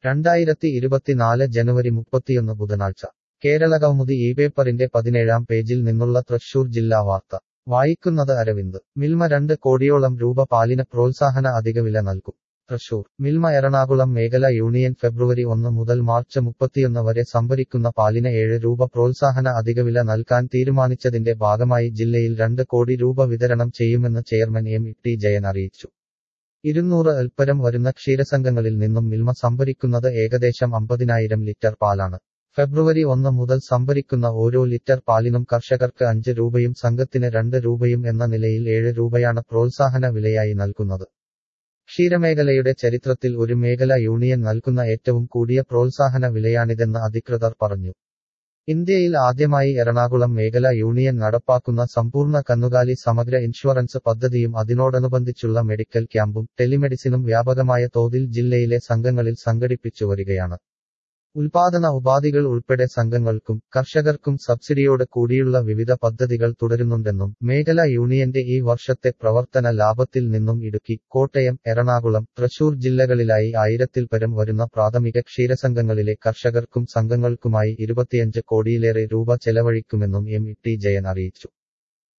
രണ്ടായിരത്തി ഇരുപത്തിനാല് ജനുവരി മുപ്പത്തിയൊന്ന് ബുധനാഴ്ച കേരളകൗമുദി ഈ പേപ്പറിന്റെ പതിനേഴാം പേജിൽ നിന്നുള്ള തൃശൂർ ജില്ലാ വാർത്ത വായിക്കുന്നത് അരവിന്ദ് മിൽമ രണ്ട് കോടിയോളം രൂപ പാലിന് പ്രോത്സാഹന അധികവില നൽകും തൃശൂർ മിൽമ എറണാകുളം മേഖല യൂണിയൻ ഫെബ്രുവരി ഒന്ന് മുതൽ മാർച്ച് മുപ്പത്തിയൊന്ന് വരെ സംഭരിക്കുന്ന പാലിന് ഏഴ് രൂപ പ്രോത്സാഹന അധികവില നൽകാൻ തീരുമാനിച്ചതിന്റെ ഭാഗമായി ജില്ലയിൽ രണ്ട് കോടി രൂപ വിതരണം ചെയ്യുമെന്ന് ചെയർമാൻ എം ടി ജയൻ അറിയിച്ചു ഇരുന്നൂറ് അൽപ്പരം വരുന്ന ക്ഷീരസംഘങ്ങളിൽ നിന്നും മിൽമ സംഭരിക്കുന്നത് ഏകദേശം അമ്പതിനായിരം ലിറ്റർ പാലാണ് ഫെബ്രുവരി ഒന്ന് മുതൽ സംഭരിക്കുന്ന ഓരോ ലിറ്റർ പാലിനും കർഷകർക്ക് അഞ്ച് രൂപയും സംഘത്തിന് രണ്ട് രൂപയും എന്ന നിലയിൽ ഏഴ് രൂപയാണ് പ്രോത്സാഹന വിലയായി നൽകുന്നത് ക്ഷീരമേഖലയുടെ ചരിത്രത്തിൽ ഒരു മേഖല യൂണിയൻ നൽകുന്ന ഏറ്റവും കൂടിയ പ്രോത്സാഹന വിലയാണിതെന്ന് അധികൃതർ പറഞ്ഞു ഇന്ത്യയിൽ ആദ്യമായി എറണാകുളം മേഖല യൂണിയൻ നടപ്പാക്കുന്ന സമ്പൂർണ്ണ കന്നുകാലി സമഗ്ര ഇൻഷുറൻസ് പദ്ധതിയും അതിനോടനുബന്ധിച്ചുള്ള മെഡിക്കൽ ക്യാമ്പും ടെലിമെഡിസിനും വ്യാപകമായ തോതിൽ ജില്ലയിലെ സംഘങ്ങളിൽ സംഘടിപ്പിച്ചു വരികയാണ് ഉൽപാദന ഉപാധികൾ ഉൾപ്പെടെ സംഘങ്ങൾക്കും കർഷകർക്കും സബ്സിഡിയോട് കൂടിയുള്ള വിവിധ പദ്ധതികൾ തുടരുന്നുണ്ടെന്നും മേഖല യൂണിയന്റെ ഈ വർഷത്തെ പ്രവർത്തന ലാഭത്തിൽ നിന്നും ഇടുക്കി കോട്ടയം എറണാകുളം തൃശൂർ ജില്ലകളിലായി ആയിരത്തിൽ പരം വരുന്ന പ്രാഥമിക ക്ഷീരസംഘങ്ങളിലെ കർഷകർക്കും സംഘങ്ങൾക്കുമായി ഇരുപത്തിയഞ്ച് കോടിയിലേറെ രൂപ ചെലവഴിക്കുമെന്നും എം ടി ജയൻ അറിയിച്ചു